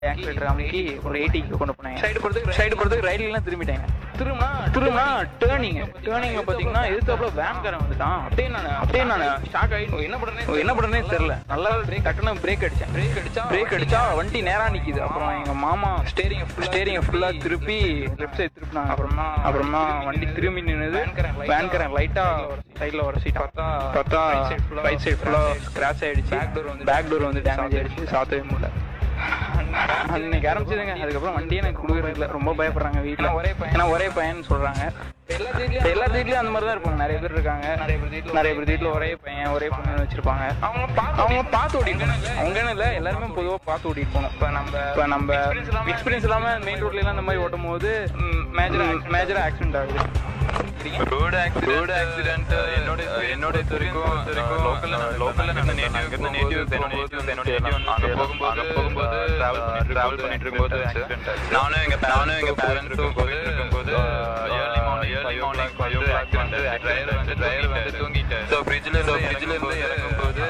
Oscillator அமுக்கி ஒரு எயிட்டிக்கு கொண்டு போனாங்க சைடு போகிறதுக்கு சைடு போகிறதுக்கு ரைட்லாம் திரும்பிட்டாங்க திரும்பினா திரும்பினா டேர்னிங் டேர்னிங்ல பார்த்தீங்கன்னா எதிர்த்தாப்புல வேன்காரன் வந்துட்டான் அப்படியே நான் அப்படியே நான் ஷாக் ஆகி என்ன பண்ணுறேன் என்ன பண்ணுறேனே தெரியல நல்லா பிரேக் கட்டணும் பிரேக் அடிச்சேன் பிரேக் அடிச்சா பிரேக் அடிச்சா வண்டி நேரா நிக்குது அப்புறம் எங்க மாமா ஸ்டேரிங் ஸ்டேரிங் ஃபுல்லா திருப்பி லெஃப்ட் சைடு திருப்பினாங்க அப்புறமா அப்புறமா வண்டி திரும்பி நின்னுது வேன்காரன் லைட்டா சைடுல வர சீட் பார்த்தா பார்த்தா ரைட் சைடு ஃபுல்லா ஸ்கிராச் ஆயிடுச்சு பேக் டோர் வந்து பேக் டோர் வந்து டேமேஜ் ஆயிடுச்சு சாத்தவே முடியல அன்னைக்கு ஆரம்பிச்சதுங்க அதுக்கப்புறம் வண்டியே எனக்கு கொடுக்குறது இல்லை ரொம்ப பயப்படுறாங்க வீட்டில் ஒரே பையன் ஏன்னா ஒரே பையன் சொல்றாங்க எல்லா வீட்லயும் எல்லா வீட்லயும் அந்த மாதிரி தான் இருப்பாங்க நிறைய பேர் இருக்காங்க நிறைய பேர் வீட்டில் நிறைய பேர் வீட்டில் ஒரே பையன் ஒரே பொண்ணு வச்சிருப்பாங்க அவங்க அவங்க பார்த்து ஓடிட்டு அவங்கன்னு இல்லை எல்லாருமே பொதுவாக பார்த்து ஓடிட்டு போகணும் இப்போ நம்ம இப்போ நம்ம எக்ஸ்பீரியன்ஸ் இல்லாமல் மெயின் ரோட்ல எல்லாம் இந்த மாதிரி ஓட்டும் போது மேஜர் மேஜராக ஆக்சிடென்ட் ஆகுது ரோடு ரோடு ஆக்சிடென்ட் என்னோட என்னோட இது வரைக்கும் லோக்கல்ல லோக்கல்ல நான் நேட்டிவ் நேட்டிவ் என்னோட நேட்டிவ் அங்க போகும்போது போகும்போது டிராவல் பண்ணி டிராவல் பண்ணிட்டு இருக்கும்போது ஆக்சிடென்ட் ஆச்சு நானும் எங்க நானும் எங்க பேரண்ட்ஸும் போயிட்டு இருக்கும்போது early morning early morning five o'clock driver வந்து டிரைவர் வந்து தூங்கிட்டாரு ஸோ ஃப்ரிட்ஜ்ல இருந்து ஃப்ரிட்ஜ்ல இருந்து இறங்கும்போது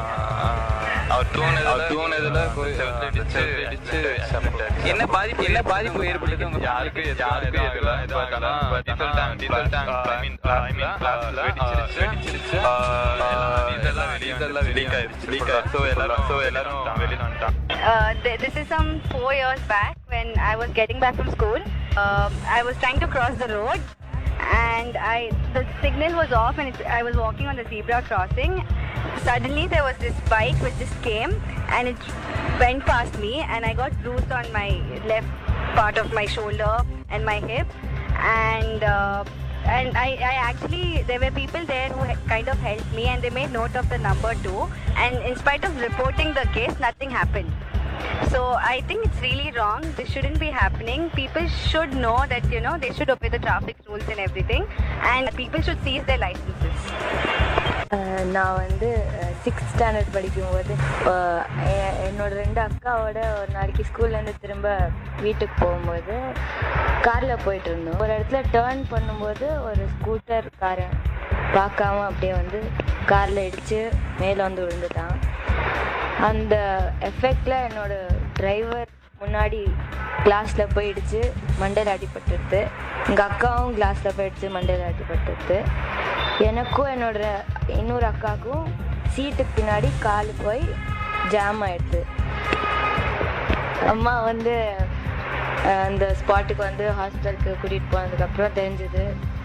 அவர் தூணதுல அவர் தூணதுல போய் செவுத்து இடிச்சு என்ன பாதிப்பு என்ன பாதிப்பு ஏற்பட்டது உங்க யாருக்கு யாருக்கு எதுவும் எதுவும் but diesel tank diesel tank I mean I mean கிளாஸ்ல வெடிச்சிருச்சு வெடிச்சிருச்சு இதெல்லாம் வெளியே லீக் ஆயிருச்சு லீக் ஆயிருச்சு ஸோ எல்லாரும் ஸோ எல்லாரும் வெளியே வந்துட்டாங்க Uh, th- this is some four years back when I was getting back from school. Um I was trying to cross the road, and I the signal was off, and it, I was walking on the zebra crossing. Suddenly, there was this bike which just came, and it went past me, and I got bruised on my left part of my shoulder and my hip, and. Uh, and I, I actually there were people there who ha- kind of helped me and they made note of the number too and in spite of reporting the case nothing happened so i think it's really wrong this shouldn't be happening people should know that you know they should obey the traffic rules and everything and people should seize their licenses அஹ் நான் வந்து sixth standard படிக்கும்போது அஹ் எ- என்னோட ரெண்டு அக்காவோட ஒரு நாளைக்கு ஸ்கூல்லேருந்து திரும்ப வீட்டுக்கு போகும்போது காரில் போயிட்டு இருந்தோம் ஒரு இடத்துல டேர்ன் பண்ணும்போது ஒரு ஸ்கூட்டர் காரன் பார்க்காம அப்படியே வந்து காரில் இடித்து மேலே வந்து விழுந்துட்டான் அந்த எஃபெக்டில் என்னோட டிரைவர் முன்னாடி கிளாஸில் போய் இடிச்சு மண்டையில் அடிபட்டுருது எங்கள் அக்காவும் கிளாஸில் போய் இடிச்சு மண்டையில் அடிபட்டுருது எனக்கும் என்னோட இன்னொரு அக்காவுக்கும் சீட்டுக்கு பின்னாடி கால் போய் ஜாம் ஆயிடுது அம்மா வந்து அஹ், அந்த ஸ்பாட்டுக்கு வந்து ஹாஸ்பிட்டலுக்கு கூட்டிகிட்டு போனதுக்கப்புறம் தெரிஞ்சது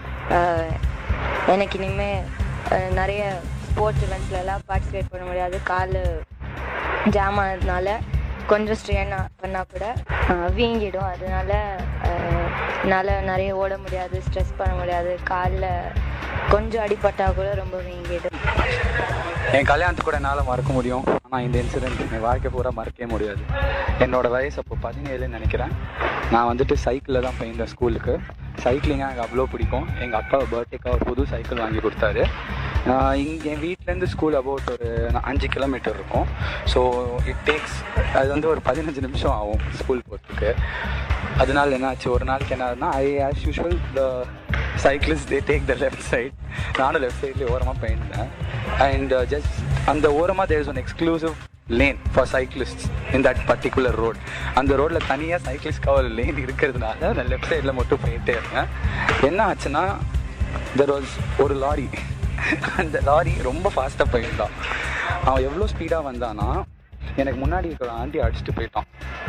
எனக்கு இனிமேல் நிறைய ஸ்போர்ட்ஸ் இவெண்ட்ஸ்லலாம் பார்ட்டிசிபேட் பண்ண முடியாது கால் ஜாம் ஆனதுனால கொஞ்சம் ஸ்ட்ரெயின் பண்ணால் கூட அஹ், வீங்கிடும் அதனால அஹ், என்னால் நிறைய ஓட முடியாது ஸ்ட்ரெஸ் பண்ண முடியாது காலில் கொஞ்சம் அடிபட்டால் கூட ரொம்ப வீங்கிடும் என் கல்யாணத்துக்கு கூட என்னால் மறக்க முடியும் ஆனால் இந்த இன்சிடென்ட் என் வாழ்க்கை பூரா மறக்கவே முடியாது என்னோட வயசு அப்போ பதினேழுன்னு நினைக்கிறேன் நான் வந்துட்டு சைக்கிளில் தான் போயிருந்தேன் ஸ்கூலுக்கு சைக்கிளிங்காக எனக்கு அவ்வளோ பிடிக்கும் எங்கள் அப்பா பர்த்டேக்காக ஒரு புது சைக்கிள் வாங்கி கொடுத்தாரு இங்கே என் வீட்டிலேருந்து ஸ்கூல் அபவுட் ஒரு அஞ்சு கிலோமீட்டர் இருக்கும் ஸோ இட் டேக்ஸ் அது வந்து ஒரு பதினஞ்சு நிமிஷம் ஆகும் ஸ்கூல் போகிறதுக்கு அதனால என்னாச்சு ஒரு நாளைக்கு என்ன ஆகுதுன்னா I as usual the cyclist they take the left side நானும் லெஃப்ட் சைட்லேயே ஓரமாக போயிருந்தேன் அண்ட் ஜஸ்ட் அந்த ஓரமாக there is one exclusive lane for cyclist in that particular road அந்த ரோட்டில் தனியாக சைக்கிளிஸ்ட்காக ஒரு லேன் இருக்கிறதுனால நான் லெஃப்ட் சைடில் மட்டும் போயிட்டே இருந்தேன் என்ன ஆச்சுன்னா தெர் வாஸ் ஒரு லாரி அந்த லாரி ரொம்ப ஃபாஸ்ட்டாக போயிருந்தான் அவன் எவ்வளோ ஸ்பீடாக வந்தானா எனக்கு முன்னாடி இருக்கிற ஆண்டி அடிச்சுட்டு போயிட்டான்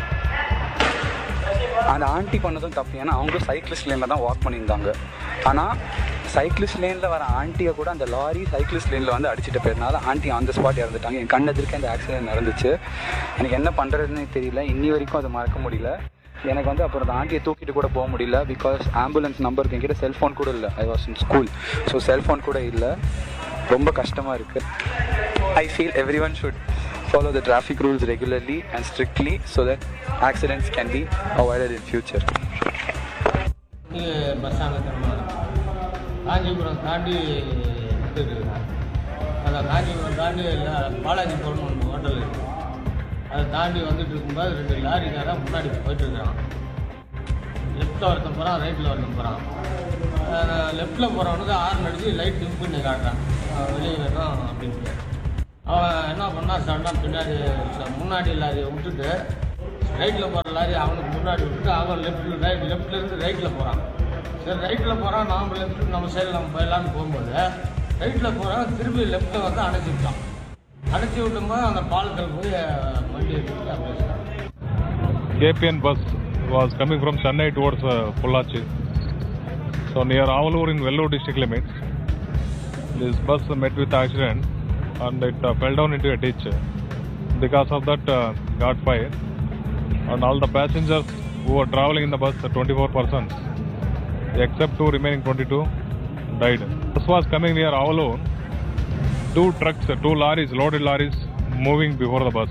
அந்த ஆண்டி பண்ணதும் தப்பு ஏன்னா அவங்க சைக்கிளிஸ்ட் லேனில் தான் வாக் பண்ணியிருந்தாங்க ஆனால் சைக்கிளிஸ்ட் லேனில் வர ஆண்டியை கூட அந்த லாரி சைக்கிளிஸ்ட் லேனில் வந்து அடிச்சுட்டு போயிருந்தால ஆண்டி ஆன் த ஸ்பாட் இறந்துட்டாங்க என் கண்ணெதிர்க்க இந்த ஆக்சிடென்ட் நடந்துச்சு எனக்கு என்ன பண்ணுறதுன்னு தெரியல இன்னி வரைக்கும் அதை மறக்க முடியல எனக்கு வந்து அப்புறம் அந்த ஆண்டியை தூக்கிட்டு கூட போக முடியல பிகாஸ் ஆம்புலன்ஸ் நம்பருக்கு என்கிட்ட செல்ஃபோன் கூட இல்லை I was in school so cellphone கூட இல்லை ரொம்ப கஷ்டமாக இருக்குது I feel everyone should follow the traffic rules regularly and strictly so that accidents can be avoided in future. இது பஸ் ஸ்டாண்டு திரும்ப காஞ்சிபுரம் தாண்டி இருக்கிறேன் அந்த காஞ்சிபுரம் தாண்டி எல்லாம் பாலாஜிபுரம்னு ஒன்று ஹோட்டல் இருக்கு அதை தாண்டி வந்துட்டு இருக்கும்போது ரெண்டு லாரிக்காரன் முன்னாடி போயிட்டு இருக்கிறான் லெஃப்ட்டில் ஒருத்தன் போகிறான் ரைட்டில் ஒருத்தன் போகிறான் லெஃப்ட்டில் போகிறவனுக்கு ஆறு அடிச்சு லைட் டிம் பண்ணி காட்டுறான் அஹ் வெளியே வரணும் அப்படின்ட்டு அவன் என்ன பண்ணான் சடனாக பின்னாடி ச- முன்னாடி லாரியை விட்டுட்டு ரைட்டில் போகிற லாரி அவனுக்கு முன்னாடி விட்டுட்டு அவன் லெஃப்ட் ரைட் லெஃப்ட்லேருந்து ரைட்டில் போகிறான் சரி ரைட்டில் போகிறான் நாம் லெஃப்ட் நம்ம சைடில் நம்ம போயிடலான்னு போகும்போது ரைட்டில் போகிறான் திரும்பி லெஃப்ட்டில் வந்து அணைச்சி விட்டான் அணைச்சி விட்டும்போது அந்த பாலத்தில் போய் வண்டி எடுத்துட்டு அப்படியே KPN bus was coming from Chennai towards uh, Pollachi. So near Avalur in Vellore district limits, this bus met with accident and it uh, fell down into a ditch. Because of that, uh, got fire and all the passengers who were traveling in the bus, the 24 persons, except two remaining 22, died. This was coming near Avalur. Two trucks, uh, two lorries, loaded lorries, moving before the bus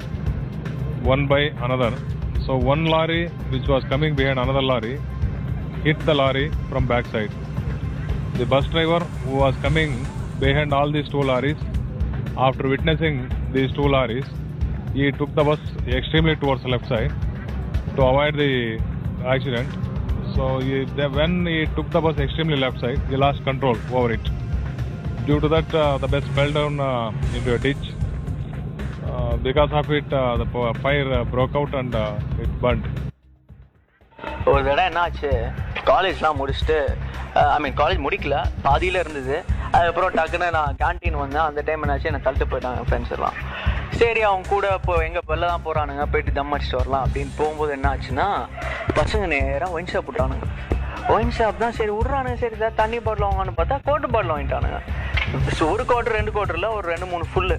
one by another. So one lorry which was coming behind another lorry hit the lorry from backside. The bus driver who was coming behind all these two lorries, after witnessing these two lorries, he took the bus extremely towards the left side to avoid the accident. So he, the, when he took the bus extremely left side, he lost control over it. Due to that, uh, the bus fell down uh, into a ditch uh, because of it, uh, the po- fire uh, broke out and uh, it burned. ஒரு தடவை என்னாச்சு காலேஜ்லாம் முடிச்சுட்டு ஐ மீன் college முடிக்கல பாதியில் இருந்தது அதுக்கப்புறம் டக்குன்னு நான் கேன்டீன் வந்தேன் அந்த டைம் என்னாச்சு என்னை தள்ளிட்டு போயிட்டாங்க ஃப்ரெண்ட்ஸ் எல்லாம் சரி அவங்க கூட இப்போ எங்கே வெளில தான் போகிறானுங்க போயிட்டு தம் அடிச்சுட்டு வரலாம் அப்படின்னு போகும்போது என்ன ஆச்சுன்னா பசங்க நேராக ஒயின் ஷாப் விட்டானுங்க ஒயின் ஷாப் தான் சரி விட்றானுங்க சரி தான் தண்ணி பாட்டில் வாங்கன்னு பார்த்தா கோட்டு பாட்டில் வாங்கிட்டானுங்க So, ஒரு கோட்டர் ரெண்டு கோட்டரில் ஒரு ரெண்டு மூணு ஃபுல்லு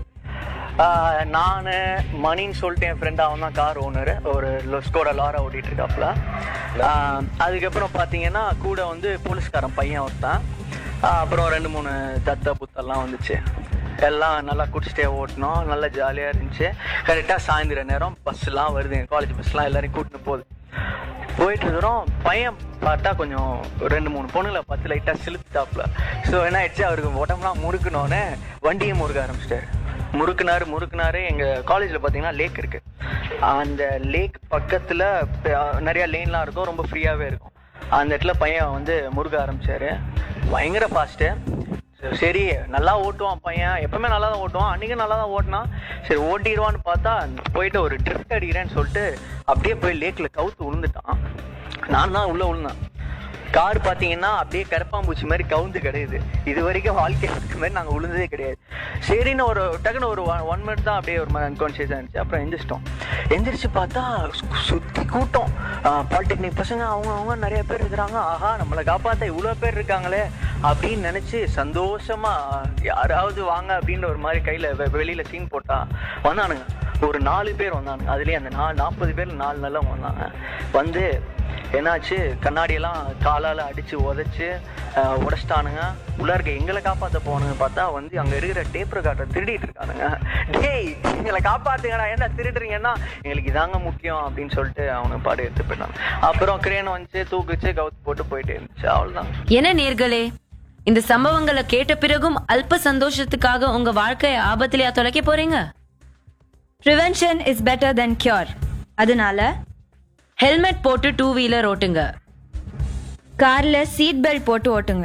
நான் மணின்னு சொல்லிட்டு என் ஃப்ரெண்ட் அவன் தான் கார் ஓனர் ஒரு ஸ்கோட லாரா ஓட்டிட்டு இருக்காப்புல ஆஹ் அதுக்கப்புறம் பார்த்தீங்கன்னா கூட வந்து போலீஸ்காரன் பையன் ஒருத்தன் ஆஹ் அப்புறம் ரெண்டு மூணு தத்த புத்தெல்லாம் வந்துச்சு எல்லாம் நல்லா குடிச்சிட்டே ஓட்டினோம் நல்லா ஜாலியாக இருந்துச்சு கரெக்டாக சாயந்தர நேரம் பஸ்லாம் வருது எங்கள் காலேஜ் பஸ்லாம் எல்லாரையும் கூட்டின்னு போகுது போயிட்டு இருக்கிறோம் பையன் பார்த்தா கொஞ்சம் ரெண்டு மூணு பொண்ணுங்களை பார்த்து லைட்டாக சிலுத்தாப்புல ஸோ என்ன ஆயிடுச்சு அவருக்கு உடம்புலாம் முறுக்குனோடனே வண்டியை முறுக்க ஆரம்பிச்சிட்டாரு முறுக்குனாரு முறுக்குனாரு எங்கள் காலேஜில் பார்த்தீங்கன்னா லேக் இருக்கு அந்த லேக் பக்கத்தில் நிறைய லேன்லாம் இருக்கும் ரொம்ப ஃப்ரீயாகவே இருக்கும் அந்த இடத்துல பையன் வந்து முறுக்க ஆரம்பிச்சாரு பயங்கர ஃபாஸ்ட்டு சரி நல்லா ஓட்டுவான் பையன் எப்பவுமே நல்லா தான் ஓட்டுவான் அன்றைக்கும் நல்லா தான் ஓட்டினான் சரி ஓட்டிடுவான்னு பார்த்தா போயிட்டு ஒரு ட்ரிஃப்ட் அடிக்கிறேன்னு சொல்லிட்டு அப்படியே போய் லேக்கில் கவுத்து விழுந்துட்டான் நான் தான் உள்ளே விழுந்தேன் கார் பார்த்தீங்கன்னா அப்படியே கரப்பாம்பூச்சி மாதிரி கவுந்து கிடையாது இது வரைக்கும் வாழ்க்கையில் இருக்க மாதிரி நாங்கள் விழுந்ததே கிடையாது சரின்னு ஒரு டக்குன்னு ஒரு ஒன் மினிட் தான் அப்படியே ஒரு மாதிரி அன்கான்ஷியஸாக இருந்துச்சு அப்புறம் எந்திரிச்சிட்டோம் எந்திரிச்சு பார்த்தா சு- சுத்தி கூட்டம் பாலிடெக்னிக் பசங்க அவங்க அவங்க நிறைய பேர் இருக்கிறாங்க ஆஹா நம்மளை காப்பாற்ற இவ்வளோ பேர் இருக்காங்களே அப்படின்னு நினச்சி சந்தோஷமா யாராவது வாங்க அப்படின்னு ஒரு மாதிரி கையில் வெளியில சீன் போட்டா வந்தானுங்க ஒரு நாலு பேர் வந்தானுங்க அதுலேயே அந்த நாலு நாற்பது பேர் நாலு நல்லா வந்தாங்க வந்து என்னாச்சு கண்ணாடியெல்லாம் காலால் அடிச்சு உதைச்சு அஹ், உடைச்சிட்டானுங்க உள்ள இருக்க எங்களை காப்பாற்ற போனுங்க பார்த்தா வந்து அங்கே இருக்கிற டேப் ரெக்கார்டை திருடிட்டு இருக்கானுங்க டேய் எங்களை காப்பாத்துங்கடா என்ன திருடுறீங்கன்னா எங்களுக்கு இதாங்க முக்கியம் அப்படின்னு சொல்லிட்டு அவனுக்கு பாடு எடுத்து போயிட்டாங்க அப்புறம் கிரேன் வந்துச்சு தூக்குச்சு கவுத்து போட்டு போயிட்டே இருந்துச்சு அவ்வளோதான் என்ன நேர்களே இந்த சம்பவங்களை கேட்ட பிறகும் அல்ப சந்தோஷத்துக்காக உங்க வாழ்க்கையை ஆபத்திலேயா தொலைக்க போறீங்க prevention is better than cure அதனால ஹெல்மெட் போட்டு டூ வீலர் ஓட்டுங்க கார்ல சீட் பெல்ட் போட்டு ஓட்டுங்க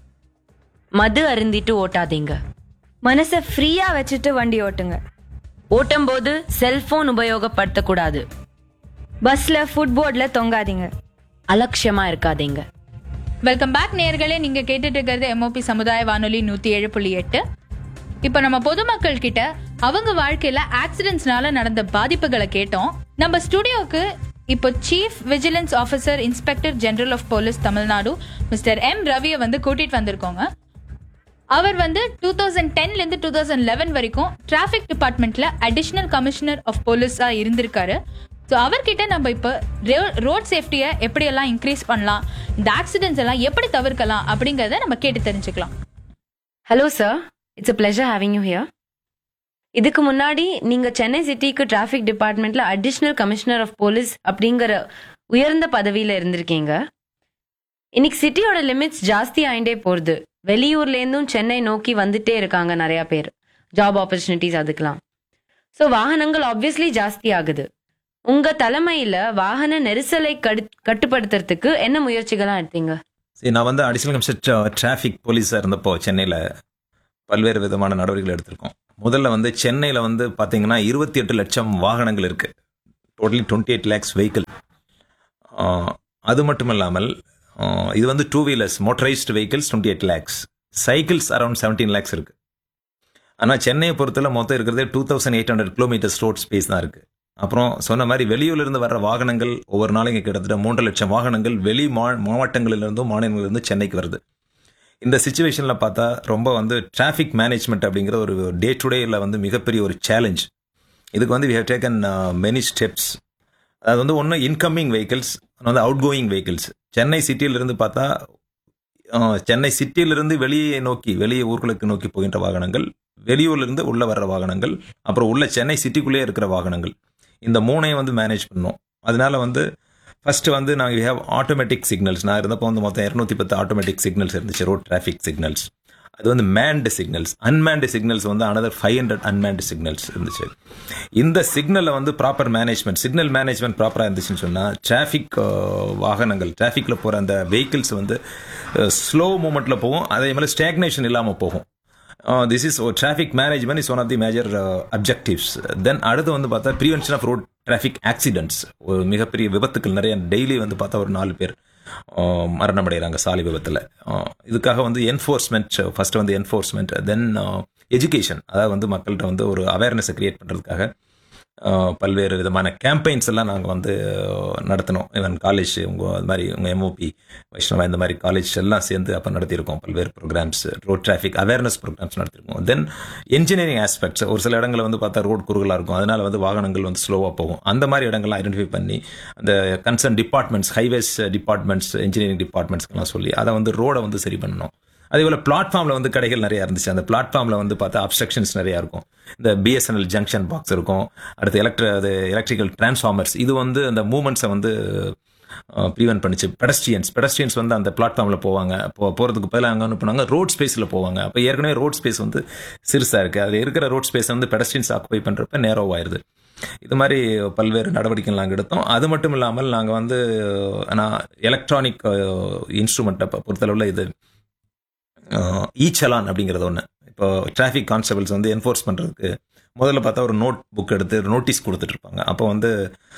மது அருந்திட்டு ஓட்டாதீங்க மனசை ஃப்ரீயா வச்சுட்டு வண்டி ஓட்டுங்க ஓட்டும் போது செல்போன் உபயோகப்படுத்தக்கூடாது பஸ்ல ஃபுட்போர்ட்ல தொங்காதீங்க அலட்சியமா இருக்காதீங்க வெல்கம் பேக் நேர்களே நீங்க கேட்டுட்டு இருக்கிறது எம்ஓபி சமுதாய வானொலி நூத்தி ஏழு புள்ளி எட்டு இப்ப நம்ம பொதுமக்கள் கிட்ட அவங்க வாழ்க்கையில ஆக்சிடென்ட்ஸ்னால நடந்த பாதிப்புகளை கேட்டோம் நம்ம ஸ்டுடியோக்கு இப்போ chief vigilance officer inspector general of police Tamil Nadu mister M ரவியை வந்து கூட்டிட்டு வந்திருக்கோங்க அவர் வந்து டூ தௌசண்ட் டென்லேருந்து டூ தௌசண்ட் லெவன் வரைக்கும் டிராஃபிக் டிபார்ட்மெண்ட்ல அடிஷ்னல் கமிஷனர் ஆஃப் போலீஸா இருந்திருக்காரு ஸோ அவர்கிட்ட நம்ம இப்போ ரோட் சேஃப்டியை எப்படியெல்லாம் இன்க்ரீஸ் பண்ணலாம் இந்த ஆக்சிடென்ட்ஸ் எல்லாம் எப்படி தவிர்க்கலாம் அப்படிங்கிறத நம்ம கேட்டு தெரிஞ்சுக்கலாம் hello sir it's a pleasure having you here இதுக்கு முன்னாடி நீங்க சென்னை சிட்டிக்கு டிராஃபிக் டிபார்ட்மெண்ட்ல அடிஷ்னல் கமிஷனர் ஆஃப் போலீஸ் அப்படிங்கிற உயர்ந்த பதவியில இருந்திருக்கீங்க இன்னைக்கு சிட்டியோட லிமிட்ஸ் ஜாஸ்தி ஆயிண்டே போகுது வெளியூர்ல இருந்தும் சென்னை நோக்கி வந்துட்டே இருக்காங்க நிறைய பேர் ஜாப் ஆப்பர்ச்சுனிட்டிஸ் அதுக்கெல்லாம் ஸோ வாகனங்கள் ஆப்வியஸ்லி ஜாஸ்தி ஆகுது உங்க தலைமையில வாகன நெரிசலை கடு- கட்டுப்படுத்துறதுக்கு என்ன முயற்சிகள்லாம் எடுத்தீங்க சரி நான் வந்து அடிஷனல் கமிஷனர் டிராஃபிக் போலீஸாக இருந்தப்போ சென்னையில் பல்வேறு விதமான நடவடிக்கைகள் எடுத்திருக்கோம் முதல்ல வந்து சென்னையில் வந்து பார்த்தீங்கன்னா இருபத்தி எட்டு லட்சம் வாகனங்கள் இருக்குது totally twenty eight lakhs vehicle அது மட்டும் இல்லாமல் ஆஹ், இது வந்து two wheelers motorised vehicles twenty eight lakhs cycles around seventeen lakhs இருக்கு ஆனால் சென்னையை பொறுத்தல மொத்தம் இருக்கிறதே two thousand eight hundred kilometres road space தான் இருக்கு அப்புறம் சொன்ன மாதிரி வெளியூர்லேருந்து வர்ற வாகனங்கள் ஒவ்வொரு நாளைக்கு கிட்டத்தட்ட மூன்று லட்சம் வாகனங்கள் வெளி மா மாவட்டங்களிலிருந்தும் மாநிலங்களிலிருந்து சென்னைக்கு வருது இந்த சுச்சுவேஷனில் பார்த்தா ரொம்ப வந்து டிராஃபிக் மேனேஜ்மெண்ட் அப்படிங்கிற ஒரு டே டு டேல வந்து மிகப்பெரிய ஒரு சேலஞ்ச் இதுக்கு வந்து we have taken many steps அது வந்து ஒன்று இன்கமிங் வெஹிக்கிள்ஸ் வந்து அவுட் கோயிங் வெஹிக்கிள்ஸ் சென்னை சிட்டியிலிருந்து பார்த்தா அஹ், சென்னை சிட்டியிலிருந்து வெளியே நோக்கி வெளியே ஊர்களுக்கு நோக்கி போகின்ற வாகனங்கள் வெளியூர்லேருந்து உள்ள வர்ற வாகனங்கள் அப்புறம் உள்ள சென்னை சிட்டிக்குள்ளேயே இருக்கிற வாகனங்கள் இந்த மூணையும் வந்து மேனேஜ் பண்ணோம் அதனால வந்து ஃபர்ஸ்ட் வந்து நாங்கள் ஹேவ் ஆட்டோமேட்டிக் சிக்னல்ஸ் நான் இருந்தப்போ வந்து மொத்தம் இரநூத்தி பத்து ஆட்டோமேட்டிக் சிக்னல்ஸ் இருந்துச்சு ரோட் டிராஃபிக் சிக்னல்ஸ் அது வந்து மேன்டு சிக்னல்ஸ் அன்மேன்டு சிக்னல்ஸ் வந்து another five hundred unmanned signals இருந்துச்சு இந்த சிக்னலை வந்து ப்ராப்பர் மேனேஜ்மெண்ட் சிக்னல் மேனேஜ்மெண்ட் ப்ராப்பராக இருந்துச்சுன்னு சொன்னால் டிராஃபிக் வாகனங்கள் டிராஃபிக்கில் போகிற அந்த வெஹிக்கிள்ஸ் வந்து ஸ்லோ மூமெண்ட்டில் போகும் அதே மாதிரி ஸ்டாக்னேஷன் இல்லாமல் போகும் this is traffic management is one of the major objectives then அடுத்து வந்து பார்த்தா prevention of road traffic accidents ஒரு மிகப்பெரிய விபத்துக்கள் நிறைய டெய்லி வந்து பார்த்தா ஒரு நாலு பேர் uh, மரணம் அடைகிறாங்க சாலை விபத்தில் இதுக்காக வந்து என்ஃபோர்ஸ்மெண்ட் ஃபர்ஸ்ட் வந்து என்ஃபோர்ஸ்மெண்ட் தென் எஜுகேஷன் அதாவது வந்து மக்கள்கிட்ட வந்து ஒரு அவேர்னஸை கிரியேட் பண்ணுறதுக்காக பல்வேறு விதமான கேம்பெயின்ஸ் எல்லாம் நாங்கள் வந்து அஹ், நடத்தினோம் ஈவன் காலேஜ் உங்கள் அது மாதிரி உங்கள் எம்ஓபி வைஷ்ணவா இந்த மாதிரி காலேஜ் எல்லாம் சேர்ந்து அப்போ நடத்தியிருக்கோம் பல்வேறு programmes road traffic awareness programmes நடத்திருக்கோம் தென் இன்ஜினியரிங் ஆஸ்பெக்ட்ஸ் ஒரு சில இடங்களில் வந்து பார்த்தா ரோட் குறுகலாக இருக்கும் அதனால வந்து வாகனங்கள் வந்து ஸ்லோவாக போகும் அந்த மாதிரி இடங்கள்லாம் ஐடென்டிஃபை பண்ணி அந்த concern departments highways departments engineering டிபார்ட்மெண்ட்ஸ்க்கெல்லாம் சொல்லி அதை வந்து ரோடை வந்து சரி பண்ணணும் அதே போல் பிளாட்ஃபார்மில் வந்து கடைகள் நிறையா இருந்துச்சு அந்த பிளாட்ஃபார்மில் வந்து பார்த்தா அப்ஸ்ட்ரக்ஷன்ஸ் நிறையா இருக்கும் இந்த பிஎஸ்என்எல் ஜங்ஷன் பாக்ஸ் இருக்கும் அடுத்து எலக்ட்ரி அது எலக்ட்ரிக்கல் டிரான்ஸ்ஃபார்மர்ஸ் இது வந்து அந்த மூமெண்ட்ஸை வந்து ப்ரிவென்ட் பண்ணிச்சு பெடஸ்ட்ரியன்ஸ் பெடஸ்ட்ரியன்ஸ் வந்து அந்த பிளாட்ஃபார்மில் போவாங்க போ போகிறதுக்கு பதிலாக அங்கே என்ன பண்ணுவாங்க ரோட் ஸ்பேஸில் போவாங்க அப்போ ஏற்கனவே ரோட் ஸ்பேஸ் வந்து சிறுசாக இருக்குது அது இருக்கிற ரோட் ஸ்பேஸ் வந்து பெடஸ்ட்ரியன்ஸ் ஆக்குபை பண்ணுறப்ப நேரோ ஆயிடுது இது மாதிரி பல்வேறு நடவடிக்கைகள் நாங்கள் எடுத்தோம் அது மட்டும் இல்லாமல் நாங்கள் வந்து நான் எலக்ட்ரானிக் இன்ஸ்ட்ருமெண்ட்டை பொறுத்தளவில் இது இ சலான் அப்படிங்கிறது ஒன்று இப்போ டிராஃபிக் கான்ஸ்டபிள்ஸ் வந்து என்ஃபோர்ஸ் பண்ணுறதுக்கு முதல்ல பார்த்தா ஒரு நோட் புக் எடுத்து நோட்டீஸ் கொடுத்துட்டு இருப்பாங்க அப்போ வந்து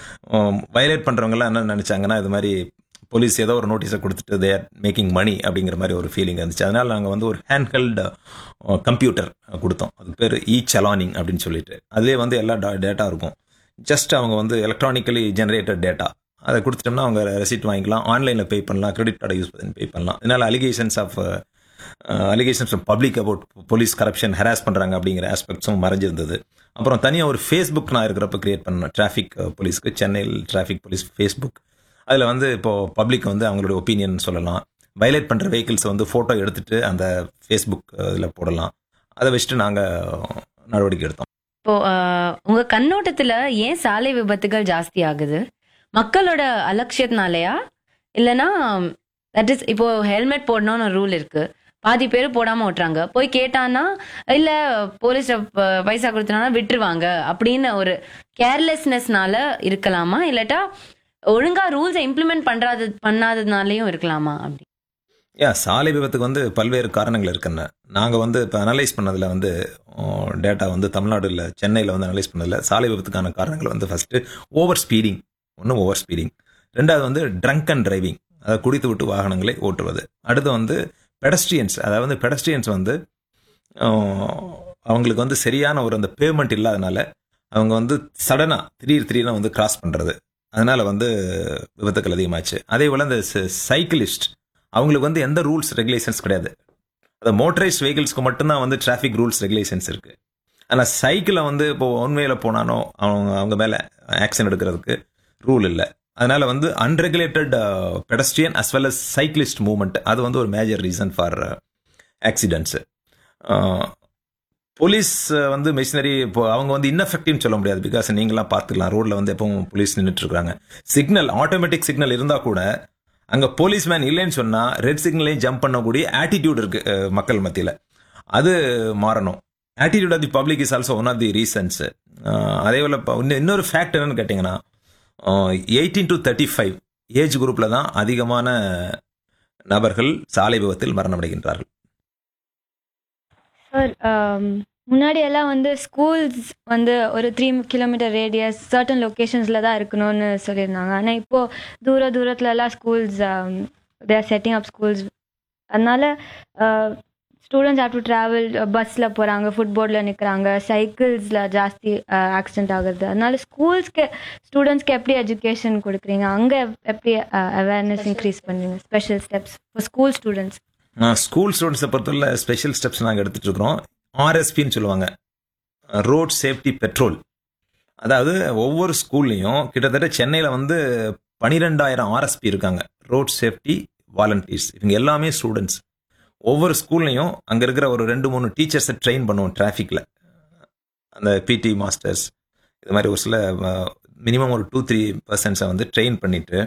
வயலேட் பண்ணுறவங்கலாம் என்ன நினச்சாங்கன்னா இது மாதிரி போலீஸ் ஏதோ ஒரு நோட்டீஸை கொடுத்துட்டு தேர் மேக்கிங் மணி அப்படிங்கிற மாதிரி ஒரு ஃபீலிங் இருந்துச்சு அதனால் நாங்கள் வந்து ஒரு ஹேண்ட்ஹெல்டு கம்ப்யூட்டர் கொடுத்தோம் அது பேர் இ சலானிங் அப்படின்னு சொல்லிட்டு அதுலேயே வந்து எல்லா டேட்டா இருக்கும் ஜஸ்ட் அவங்க வந்து எலக்ட்ரானிக்கலி ஜெனரேட்டட் டேட்டா அதை கொடுத்துட்டோம்னா அவங்க ரெசிப்ட் வாங்கிக்கலாம் ஆன்லைனில் பே பண்ணலாம் கிரெடிட் கார்டை யூஸ் பண்ணி பே பண்ணலாம் இதனால் allegations of allegations from public about police corruption harass பண்ணுறாங்க அப்படிங்கிற ஆஸ்பெக்ட்ஸும் மறைஞ்சிருந்தது அப்புறம் தனியாக ஒரு ஃபேஸ்புக் நான் இருக்கிறப்ப கிரியேட் பண்ணேன் டிராஃபிக் போலீஸ்க்கு சென்னையில் டிராஃபிக் போலீஸ் ஃபேஸ்புக் அதில் வந்து இப்போது பப்ளிக் வந்து அவங்களுடைய ஒப்பீனியன் சொல்லலாம் வயலேட் பண்ணுற வெஹிக்கிள்ஸை வந்து ஃபோட்டோ எடுத்துட்டு அந்த ஃபேஸ்புக் இதில் போடலாம் அதை வச்சுட்டு நாங்கள் நடவடிக்கை எடுத்தோம் இப்போ ஆஹ், உங்க கண்ணோட்டத்துல ஏன் சாலை விபத்துகள் ஜாஸ்தி ஆகுது மக்களோட அலட்சியத்தினாலயா இல்லனா தட் இஸ் இப்போ ஹெல்மெட் போடணும்னு ரூல் இருக்கு பாதி பேர் போடாம ஓட்டுறாங்க போய் கேட்டானா இல்ல போலீஸ் பைசா கொடுத்தனா விட்டுருவாங்க அப்படின்னு ஒரு கேர்லெஸ்னஸ்னால இருக்கலாமா இல்லாட்டா ஒழுங்கா ரூல்ஸை இம்ப்ளிமெண்ட் பண்றாது பண்ணாததுனாலயும் இருக்கலாமா அப்படி யா சாலை விபத்துக்கு வந்து பல்வேறு காரணங்கள் இருக்குன்னு நாங்கள் வந்து இப்போ அனலைஸ் பண்ணதில் வந்து டேட்டா வந்து தமிழ்நாடுல சென்னையில் வந்து அனலைஸ் பண்ணதில் சாலை விபத்துக்கான காரணங்கள் வந்து ஃபஸ்ட்டு ஓவர் ஸ்பீடிங் ஒன்று ஓவர் ஸ்பீடிங் ரெண்டாவது வந்து ட்ரங்க் அண்ட் டிரைவிங் அதாவது குடித்து விட்டு வாகனங்களை ஓட்டுவது அடுத்து வந்து பெடஸ்ட்ரியன்ஸ் அதாவது பெடஸ்ட்ரியன்ஸ் வந்து ஆஹ், அவங்களுக்கு வந்து சரியான ஒரு அந்த பேமெண்ட் இல்லாதனால அவங்க வந்து சடனாக திடீர் திடீர்னு வந்து கிராஸ் பண்ணுறது அதனால வந்து விபத்துக்கள் அதிகமாச்சு அதே போல் இந்த சைக்கிளிஸ்ட் அவங்களுக்கு வந்து எந்த ரூல்ஸ் ரெகுலேஷன்ஸ் கிடையாது அந்த மோட்டரைஸ் வெஹிக்கிள்ஸ்க்கு மட்டும்தான் வந்து டிராஃபிக் ரூல்ஸ் ரெகுலேஷன்ஸ் இருக்கு ஆனால் சைக்கிளை வந்து இப்போ ஒன்வேல போனானோ அவங்க அவங்க மேலே ஆக்ஷன் எடுக்கிறதுக்கு ரூல் இல்லை அதனால வந்து unregulated pedestrian as well as cyclist movement அது வந்து ஒரு major reason for accidents police வந்து மிஷினரி இப்போ அவங்க வந்து இன்னஃபெக்டிவ்னு சொல்ல முடியாது பிகாஸ் நீங்களாம் பார்த்துக்கலாம் ரோட்ல வந்து எப்பவும் போலீஸ் நின்றுட்டு இருக்காங்க சிக்னல் ஆட்டோமேட்டிக் சிக்னல் இருந்தால் கூட அங்கே போலீஸ்மேன் இல்லைன்னு சொன்னால் ரெட் சிக்னலையும் ஜம்ப் பண்ணக்கூடிய ஆட்டிடியூட் இருக்கு அஹ், மக்கள் மத்தியில் அது மாறணும் attitude of the public is also one of the reasons அதே போல் இப்போ இன்னும் இன்னொரு ஃபேக்ட் என்னன்னு கேட்டிங்கன்னா eighteen to thirty five age குரூப்பில் தான் அதிகமான நபர்கள் சாலை விபத்தில் மரணமடைகின்றார்கள் சார் முன்னாடி எல்லாம் வந்து ஸ்கூல்ஸ் வந்து ஒரு த்ரீ கிலோமீட்டர் ரேடியஸ் சர்டன் லொக்கேஷன்ஸில் தான் இருக்கணும்னு சொல்லியிருந்தாங்க ஆனால் இப்போது தூர தூரத்துல எல்லாம் schools they're setting up schools அதனால ஸ்டூடெண்ட்ஸ் ஹேவ் டு ட்ராவல் பஸ்ஸில் போகிறாங்க ஃபுட்போர்டில் நிற்கிறாங்க சைக்கிள்ஸில் ஜாஸ்தி ஆக்சிடென்ட் ஆகுது அதனால ஸ்கூல்ஸ்க்கு ஸ்டூடெண்ட்ஸ்க்கு எப்படி எஜுகேஷன் கொடுக்குறீங்க அங்கே எப்படி அவேர்னஸ் இன்க்ரீஸ் பண்ணுறீங்க special steps for school students school ஸ்டூடெண்ட்ஸை பொறுத்தவரை ஸ்பெஷல் ஸ்டெப்ஸ் நாங்கள் எடுத்துட்டு இருக்கிறோம் ஆர்எஸ்பின்னு சொல்லுவாங்க ரோட் சேஃப்டி பெட்ரோல் அதாவது ஒவ்வொரு ஸ்கூல்லையும் கிட்டத்தட்ட சென்னையில் வந்து பனிரெண்டாயிரம் ஆர்எஸ்பி இருக்காங்க ரோட் சேஃப்டி வாலண்டியர்ஸ் இவங்க எல்லாமே ஸ்டூடெண்ட்ஸ் ஒவ்வொரு ஸ்கூல்லையும் அங்கே இருக்கிற ஒரு ரெண்டு மூணு டீச்சர்ஸை ட்ரெயின் பண்ணுவோம் டிராஃபிக்கில் அந்த பிடி மாஸ்டர்ஸ் இது மாதிரி ஒரு சில மினிமம் ஒரு டூ த்ரீ பர்சன்ஸை வந்து ட்ரெயின் பண்ணிட்டு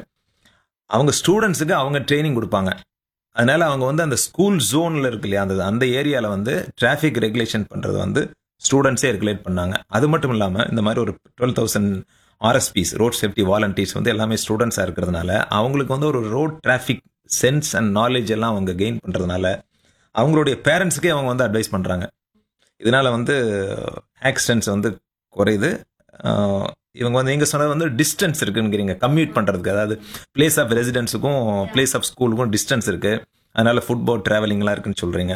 அவங்க ஸ்டூடெண்ட்ஸுக்கு அவங்க ட்ரைனிங் கொடுப்பாங்க அதனால அவங்க வந்து அந்த ஸ்கூல் ஜோனில் இருக்கு இல்லையா அந்த அந்த ஏரியாவில் வந்து டிராஃபிக் ரெகுலேஷன் பண்ணுறது வந்து ஸ்டூடெண்ட்ஸே ரெகுலேட் பண்ணாங்க அது மட்டும் இல்லாமல் இந்த மாதிரி ஒரு twelve thousand RSPs road safety volunteers வந்து எல்லாமே ஸ்டூடெண்ட்ஸாக இருக்கிறதுனால அவங்களுக்கு வந்து ஒரு road traffic sense and knowledge எல்லாம் அவங்க கெயின் பண்ணுறதுனால அவங்களுடைய பேரண்ட்ஸுக்கே அவங்க வந்து அட்வைஸ் பண்ணுறாங்க இதனால வந்து ஆக்சிடென்ட்ஸ் வந்து குறையுது ஆஹ் இவங்க வந்து நீங்க சொன்னது வந்து டிஸ்டன்ஸ் இருக்குங்கிறீங்க கம்யூட் பண்றதுக்கு அதாவது பிளேஸ் ஆஃப் ரெசிடென்ஸுக்கும் பிளேஸ் ஆஃப் ஸ்கூலுக்கும் டிஸ்டன்ஸ் இருக்கு அதனால ஃபுட்பால் டிராவலிங்லாம் இருக்குன்னு சொல்றீங்க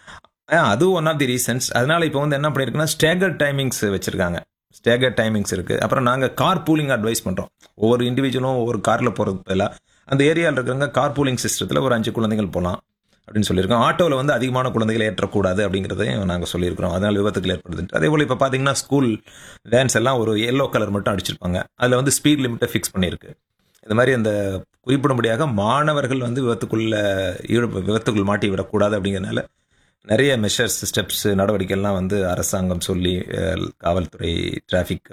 ஆஹ் அது ஒன் ஆஃப் தி ரீசன்ஸ் அதனால இப்போ வந்து என்ன பண்ணிருக்குன்னா ஸ்டேகர் டைமிங்ஸ் வச்சிருக்காங்க ஸ்டேகர் டைமிங்ஸ் இருக்கு அப்புறம் நாங்கள் கார் பூலிங் அட்வைஸ் பண்றோம் ஒவ்வொரு இண்டிவிஜுவலும் ஒவ்வொரு கார்ல போறதுக்கு பதிலாக அந்த ஏரியாவில் இருக்கிறவங்க கார் பூலிங் சிஸ்டத்தில் ஒரு அஞ்சு குழந்தைகள் போகலாம் அப்படின்னு சொல்லியிருக்கோம் ஆட்டோவில் வந்து அதிகமான குழந்தைகளை ஏற்றக்கூடாது அப்படிங்கிறதையும் நாங்கள் சொல்லியிருக்கிறோம் அதனால விபத்துகள் ஏற்படுது அதே போல் இப்போ பார்த்தீங்கன்னா ஸ்கூல் வேன்ஸ் எல்லாம் ஒரு எல்லோ கலர் மட்டும் அடிச்சிருப்பாங்க அதில் வந்து ஸ்பீட் லிமிட்டை ஃபிக்ஸ் பண்ணியிருக்கு இது மாதிரி அந்த குறிப்பிடும்படியாக மாணவர்கள் வந்து விபத்துக்குள்ள ஈடு விபத்துக்குள் மாட்டி விடக்கூடாது அப்படிங்கிறதுனால நிறைய மெஷர்ஸ் ஸ்டெப்ஸ் நடவடிக்கைகள்லாம் வந்து அரசாங்கம் சொல்லி அஹ், காவல்துறை டிராஃபிக்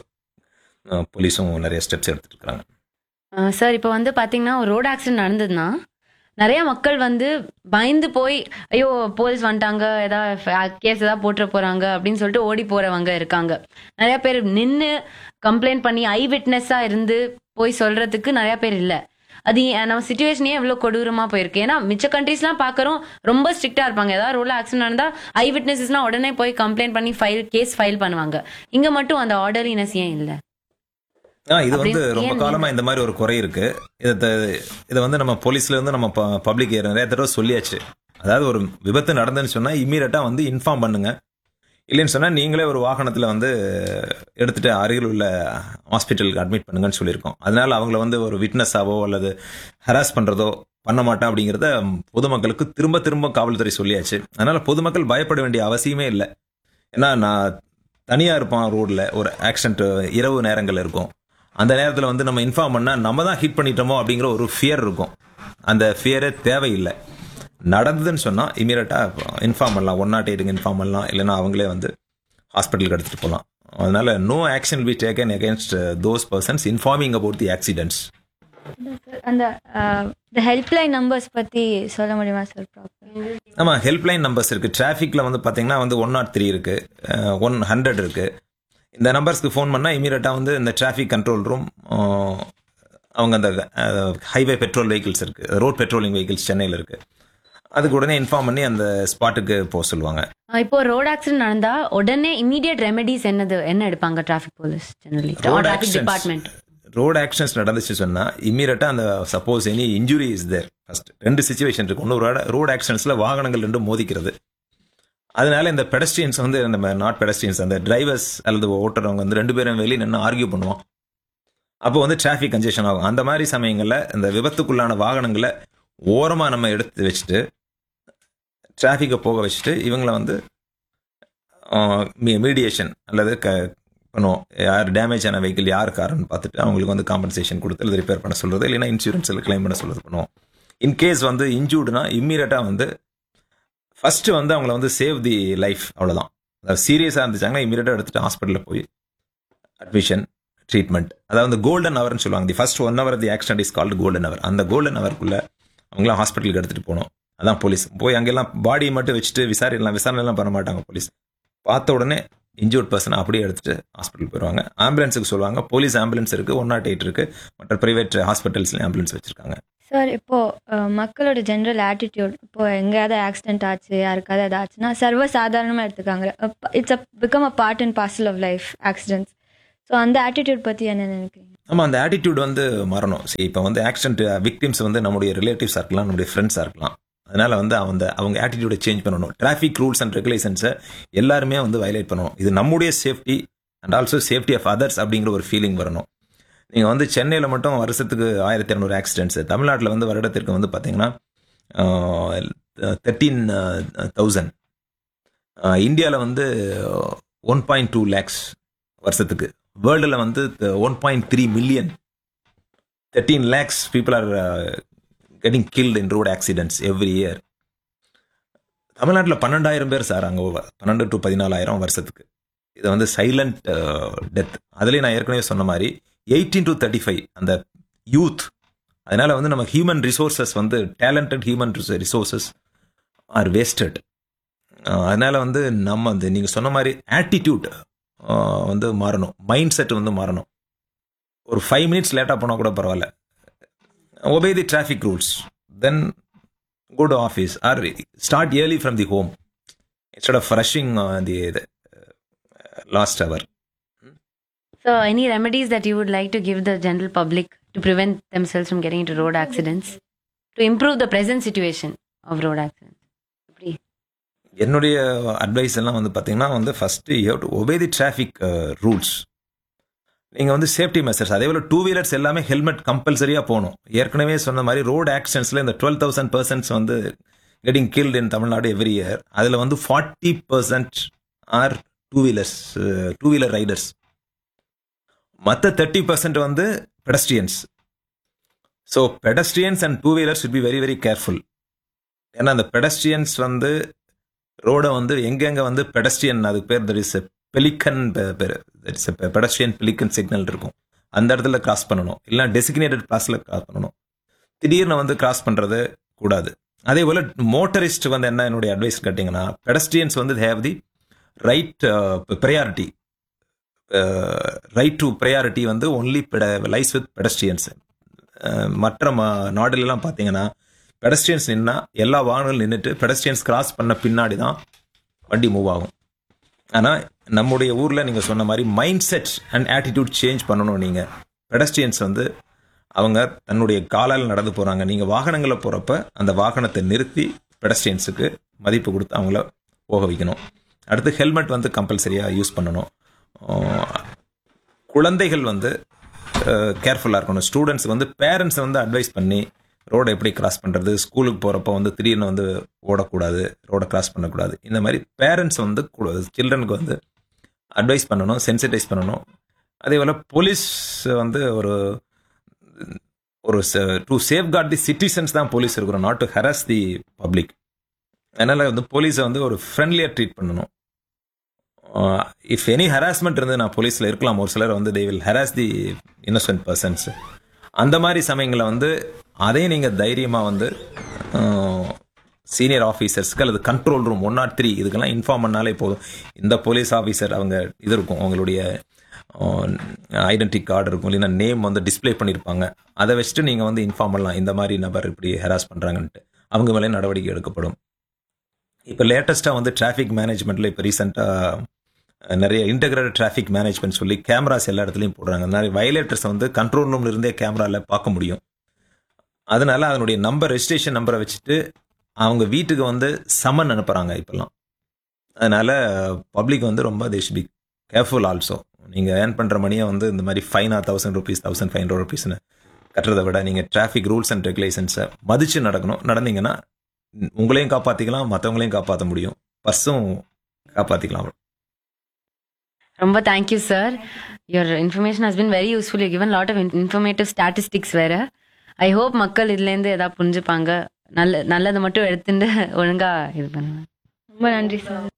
போலீஸும் நிறைய ஸ்டெப்ஸ் எடுத்துட்டு இருக்காங்க சார் இப்போ வந்து பார்த்தீங்கன்னா ஒரு ரோட் ஆக்சிடென்ட் நடந்ததுன்னா நிறைய மக்கள் வந்து பயந்து போய் ஐயோ போலீஸ் வந்துட்டாங்க ஏதாவது கேஸ் ஏதாவது போட்டுற போறாங்க அப்படின்னு சொல்லிட்டு ஓடி போறவங்க இருக்காங்க நிறைய பேர் நின்று கம்ப்ளைண்ட் பண்ணி ஐ விட்னஸா இருந்து போய் சொல்றதுக்கு நிறைய பேர் இல்லை அது ஏன் நம்ம சுச்சுவேஷனே எவ்வளோ கொடூரமா போயிருக்கு ஏன்னா மிச்ச கண்ட்ரீஸ்லாம் பார்க்குறோம் ரொம்ப ஸ்ட்ரிக்டா இருப்பாங்க ஏதாவது ரோட்ல ஆக்சிடென்ட் நடந்தா ஐ விட்னஸஸ்லாம் உடனே போய் கம்ப்ளைண்ட் பண்ணி ஃபைல் கேஸ் ஃபைல் பண்ணுவாங்க இங்க மட்டும் அந்த ஆர்டர்லினஸ் ஏன் இல்லை ஆ இது வந்து அப்படின்னு ரொம்ப ஏன் காலமா இந்த மாதிரி ஒரு குறை இருக்கு இதை இதை வந்து நம்ம போலீஸ்ல இருந்து நம்ம பப்ளிக் நிறைய தடவை சொல்லியாச்சு அதாவது ஒரு விபத்து நடந்துன்னு சொன்னா இம்மீடியட்டா வந்து இன்ஃபார்ம் பண்ணுங்க இல்லைன்னு சொன்னா நீங்களே ஒரு வாகனத்துல வந்து எடுத்துட்டு அருகில் உள்ள ஹாஸ்பிட்டலுக்கு அட்மிட் பண்ணுங்கன்னு சொல்லியிருக்கோம் அதனால அவங்கள வந்து ஒரு விட்னஸாவோ அல்லது ஹராஸ் பண்றதோ பண்ண மாட்டேன் அப்படிங்கிறத பொதுமக்களுக்கு திரும்ப திரும்ப காவல்துறை சொல்லியாச்சு அதனால பொதுமக்கள் பயப்பட வேண்டிய அவசியமே இல்லை ஏன்னா நான் தனியா இருப்பான் ரோட்ல ஒரு ஆக்சிடென்ட் இரவு நேரங்கள் இருக்கும் அந்த நேரத்தில் வந்து நம்ம இன்ஃபார்ம் பண்ணால் நம்ம தான் ஹிட் பண்ணிட்டோமோ அப்படிங்கிற ஒரு ஃபியர் இருக்கும் அந்த ஃபியரே தேவையில்லை நடந்ததுன்னு சொன்னால் இமீடியட்டாக இன்ஃபார்ம் பண்ணலாம் ஒன் நாட் எயிட்டுக்கு இன்ஃபார்ம் பண்ணலாம் இல்லைன்னா அவங்களே வந்து ஹாஸ்பிட்டலுக்கு எடுத்துகிட்டு போகலாம் அதனால no action be taken against those persons informing about the accidents அந்த இந்த ஹெல்ப்லைன் நம்பர்ஸ் பற்றி சொல்ல முடியுமா சார் ப்ராப்பர் ஆமாம் ஹெல்ப்லைன் நம்பர்ஸ் இருக்குது டிராஃபிக்கில் வந்து பார்த்தீங்கன்னா வந்து ஒன் நாட் த்ரீ இருக்குது ஒன் ஹண்ட்ரட் இருக்குது இந்த நம்பர்ஸ்க்கு ஃபோன் பண்ணால் இமீடியட்டாக வந்து இந்த டிராஃபிக் கண்ட்ரோல் ரூம் அவங்க அந்த ஹைவே பெட்ரோல் வெஹிக்கிள்ஸ் இருக்குது ரோட் பெட்ரோலிங் வெஹிக்கிள்ஸ் சென்னையில் இருக்குது அதுக்கு உடனே இன்ஃபார்ம் பண்ணி அந்த ஸ்பாட்டுக்கு போக சொல்லுவாங்க ஆஹ் இப்போ ரோட் ஆக்சிடென்ட் நடந்தா உடனே இமீடியட் ரெமெடிஸ் என்னது என்ன எடுப்பாங்க traffic police generally road traffic department road actions நடந்துச்சு சொன்னால் இம்மீடியட்டாக அந்த suppose any injury is there first ரெண்டு சுச்சுவேஷன் இருக்கு ஒன்று ரோட் ஆக்ஷன்ஸில் வாகனங்கள் ரெண்டும் மோதிக்கிறது அதனால இந்த பெடஸ்ட்ரியன்ஸ் வந்து நம்ம நாட் பெடஸ்ட்ரியன்ஸ் அந்த டிரைவர்ஸ் அல்லது ஓட்டுறவங்க வந்து ரெண்டு பேரும் வெளியே நின்று ஆர்கியூ பண்ணுவோம் அப்போ வந்து டிராஃபிக் கன்ஜெஷன் ஆகும் அந்த மாதிரி சமயங்களில் இந்த விபத்துக்குள்ளான வாகனங்களை ஓரமாக நம்ம எடுத்து வச்சுட்டு டிராஃபிக்கை போக வச்சுட்டு இவங்கள வந்து மீடியேஷன் அல்லது க பண்ணுவோம் யார் டேமேஜ் ஆன வெஹிக்கிள் யார் காரன்னு பார்த்துட்டு அவங்களுக்கு வந்து காம்பன்சேஷன் கொடுத்து அல்லது ரிப்பேர் பண்ண சொல்கிறது இல்லைன்னா இன்சூரன்ஸில் கிளைம் பண்ண சொல்றது பண்ணுவோம் இன்கேஸ் வந்து இன்ஜூர்டுனா இம்மீடியட்டாக வந்து ஃபர்ஸ்ட் வந்து அவங்கள வந்து சேவ் தி லைஃப் அவ்வளோதான் அதாவது சீரியஸாக இருந்துச்சாங்கன்னா இமீடியட்டாக எடுத்துட்டு ஹாஸ்பிட்டலில் போய் அட்மிஷன் ட்ரீட்மெண்ட் அதாவது கோல்டன் ஹவர்னு சொல்லுவாங்க the first one hour the accident is called golden hour அந்த கோல்டன் ஹவருக்குள்ள அவங்களாம் ஹாஸ்பிட்டலுக்கு எடுத்துகிட்டு போகணும் அதான் போலீஸ் போய் அங்கெல்லாம் பாடியை மட்டும் வச்சுட்டு விசாரிக்கலாம் விசாரணைலாம் பண்ண மாட்டாங்க போலீஸ் பார்த்த உடனே இன்ஜூர்ட் பர்சனை அப்படியே எடுத்துட்டு ஹாஸ்பிட்டல் போயிடுவாங்க ஆம்புலன்ஸுக்கு சொல்லுவாங்க போலீஸ் ஆம்புலன்ஸ் இருக்கு ஒன் நாட் எயிட் இருக்கு மற்ற பிரைவேட் ஹாஸ்பிட்டல்ஸ்ல ஆம்புலன்ஸ் வச்சிருக்காங்க சார் இப்போது மக்களோட ஜென்ரல் ஆட்டிடியூட் இப்போது எங்கேயாவது ஆக்சிடென்ட் ஆச்சு யாருக்காவது ஏதாச்சுன்னா சர்வ சாதாரணமாக எடுத்துக்காங்க it's a become a part and parcel of life accidents so அந்த ஆட்டிடியூட் பற்றி என்ன நினைக்கிறீங்க ஆமா அந்த ஆட்டிடியூட் வந்து மாறணும் சரி இப்போ வந்து ஆக்சிடென்ட் விக்டிம்ஸ் வந்து நம்முடைய ரிலேட்டிவ்ஸாக இருக்கலாம் நம்முடைய ஃப்ரெண்ட்ஸாக இருக்கலாம் அதனால வந்து அவங்க அவங்க ஆட்டிடியூடை சேஞ்ச் பண்ணணும் டிராஃபிக் ரூல்ஸ் அண்ட் ரெகுலேஷன்ஸை எல்லாருமே வந்து வயலேட் பண்ணணும் இது நம்முடைய safety and also safety of others அப்படிங்கிற ஒரு ஃபீலிங் வரணும் நீங்கள் வந்து சென்னையில் மட்டும் வருஷத்துக்கு ஆயிரத்தி இரநூறு ஆக்சிடென்ட்ஸ் தமிழ்நாட்டில் வந்து வருடத்திற்கு வந்து பார்த்தீங்கன்னா தேர்ட்டீன் தௌசண்ட் இந்தியாவில் வந்து ஒன் பாயிண்ட் டூ லேக்ஸ் வருஷத்துக்கு வேர்ல்டில் வந்து one point three million thirteen lakhs people are getting killed in road accidents every year தமிழ்நாட்டில் பன்னெண்டாயிரம் பேர் சார் அங்கே பன்னெண்டு டு பதினாலாயிரம் வருஷத்துக்கு இது வந்து சைலண்ட் டெத் அதுலேயும் நான் ஏற்கனவே சொன்ன மாதிரி எயிட்டீன் டு தேர்ட்டி ஃபைவ் அந்த யூத் அதனால வந்து நம்ம ஹியூமன் ரிசோர்சஸ் வந்து talented human resources are wasted அதனால வந்து நம்ம வந்து நீங்கள் சொன்ன மாதிரி ஆட்டிடியூட் வந்து மாறணும் மைண்ட் செட் வந்து மாறணும் ஒரு ஃபைவ் மினிட்ஸ் லேட்டாக போனால் கூட பரவாயில்ல obey the traffic rules then go to office or start early from the home instead of rushing uh, the, the uh, last hour. So, any remedies that you would like to give the general public to prevent themselves from getting into road accidents? To improve the present situation of road accidents? எப்படி? என்னுடைய advice எல்லாம் வந்து பார்த்தீங்கன்னா வந்து first you have to obey the traffic rules நீங்கள் வந்து safety measures அதே போல் டூ வீலர்ஸ் எல்லாமே ஹெல்மெட் கம்பல்சரியாக போகணும் ஏற்கனவே சொன்ன மாதிரி ரோடு ஆக்சிடென்ட்ஸில் இந்த டுவெல் தௌசண்ட் பர்சன்ட்ஸ் வந்து getting killed in Tamil Nadu every year அதில் வந்து forty percent are two wheelers two wheeler riders மற்ற தேர்ட்டி பர்சன்ட் வந்து pedestrians so pedestrians and two wheelers should be very very careful ஏன்னா அந்த பெடஸ்ட்ரியன்ஸ் வந்து ரோடை வந்து எங்கெங்கே வந்து பெடஸ்ட்ரியன் அதுக்கு பேர் that is pelican pedestrian pelican signal இருக்கும் அந்த இடத்துல கிராஸ் பண்ணணும் இல்லை டெசிக்னேட்டட் பிளாஸில் கிராஸ் பண்ணணும் திடீர்னு வந்து கிராஸ் பண்ணுறது கூடாது அதே போல் மோட்டரிஸ்ட் வந்து என்ன என்னுடைய அட்வைஸ் கேட்டிங்கன்னா பெடஸ்ட்ரியன்ஸ் வந்து have the right priority right to priority வந்து ஒன்லி லைஸ் வித் பெடஸ்ட்ரியன்ஸ் மற்ற நாடுலலாம் பார்த்தீங்கன்னா பெடஸ்ட்ரியன்ஸ் நின்னா எல்லா வாகனங்களும் நின்றுட்டு பெடஸ்ட்ரியன்ஸ் கிராஸ் பண்ண பின்னாடி தான் வண்டி மூவ் ஆகும் ஆனால் நம்முடைய ஊரில் நீங்கள் சொன்ன மாதிரி mind set and attitude change பண்ணணும் நீங்கள் பெடஸ்ட்ரியன்ஸ் வந்து அவங்க தன்னுடைய காலால் நடந்து போகிறாங்க நீங்கள் வாகனங்களில் போகிறப்ப அந்த வாகனத்தை நிறுத்தி பெடஸ்ட்ரியன்ஸுக்கு மதிப்பு கொடுத்து அவங்கள போக வைக்கணும் அடுத்து ஹெல்மெட் வந்து கம்பல்சரியாக யூஸ் பண்ணணும் குழந்தைகள் வந்து கேர்ஃபுல்லாக இருக்கணும் ஸ்டூடெண்ட்ஸ் வந்து பேரண்ட்ஸ் வந்து அட்வைஸ் பண்ணி ரோடை எப்படி கிராஸ் பண்ணுறது ஸ்கூலுக்கு போகிறப்ப வந்து திடீர்னு வந்து ஓடக்கூடாது ரோடை கிராஸ் பண்ணக்கூடாது இந்த மாதிரி பேரண்ட்ஸ் வந்து சில்ட்ரனுக்கு வந்து அட்வைஸ் பண்ணணும் சென்சிட்டைஸ் பண்ணணும் அதே போல் போலீஸ் வந்து ஒரு ஒரு to safeguard the citizens தான் போலீஸ் இருக்கிறோம் not to harass the public அதனால் வந்து போலீஸை வந்து ஒரு ஃப்ரெண்ட்லியாக ட்ரீட் பண்ணணும் இஃப் எனி ஹராஸ்மெண்ட் இருந்து நான் போலீஸில் இருக்கலாம் ஒரு சிலர் வந்து they will harass the innocent persons அந்த மாதிரி சமயங்களில் வந்து அதையும் நீங்கள் தைரியமாக வந்து சீனியர் ஆஃபீஸர்ஸ்க்கு அல்லது control room one nought three இதுக்கெல்லாம் இன்ஃபார்ம் பண்ணாலே போதும் இந்த போலீஸ் ஆஃபீஸர் அவங்க இது இருக்கும் அவங்களுடைய ஐடென்டி கார்டு இருக்கும் இல்லைன்னா நேம் வந்து டிஸ்பிளே பண்ணியிருப்பாங்க அதை வச்சுட்டு நீங்கள் வந்து இன்ஃபார்ம் பண்ணலாம் இந்த மாதிரி நபர் இப்படி ஹெராஸ் பண்ணுறாங்கன்ட்டு அவங்க மேலே நடவடிக்கை எடுக்கப்படும் இப்போ லேட்டஸ்ட்டாக வந்து டிராஃபிக் மேனேஜ்மெண்ட்டில் இப்போ ரீசெண்டாக நிறைய இன்டகிரேட்டட் டிராஃபிக் மேனேஜ்மெண்ட் சொல்லி கேமராஸ் எல்லா இடத்துலையும் போடுறாங்க நிறைய வயலேட்டர்ஸ் வந்து கண்ட்ரோல் ரூம்ல இருந்தே கேமராவில் பார்க்க முடியும் அதனால அதனுடைய நம்பர் ரெஜிஸ்ட்ரேஷன் நம்பரை வச்சுட்டு அவங்க வீட்டுக்கு வந்து சமன் அனுப்புகிறாங்க இப்போல்லாம் அதனால பப்ளிக் வந்து ரொம்ப தேஷ் பி கேர்ஃபுல் ஆல்சோ நீங்கள் ஏர்ன் பண்ணுற மணியை வந்து இந்த மாதிரி ஃபைனாக thousand rupees thousand five hundred ருபீஸ்னு கட்டுறதை விட நீங்கள் டிராஃபிக் ரூல்ஸ் அண்ட் ரெகுலேஷன்ஸை மதித்து நடக்கணும் நடந்தீங்கன்னா உங்களையும் காப்பாற்றிக்கலாம் மற்றவங்களையும் காப்பாற்ற முடியும் பர்ஸும் காப்பாற்றிக்கலாம் ரொம்ப thank you sir your information has been very useful you given lot of informative statistics வேற ஐ ஹோப் மக்கள் இதுலேருந்து எதாவது புரிஞ்சுப்பாங்க நல்ல நல்லதை மட்டும் எடுத்துட்டு ஒழுங்கா இது பண்ணுவேன் ரொம்ப நன்றி சார்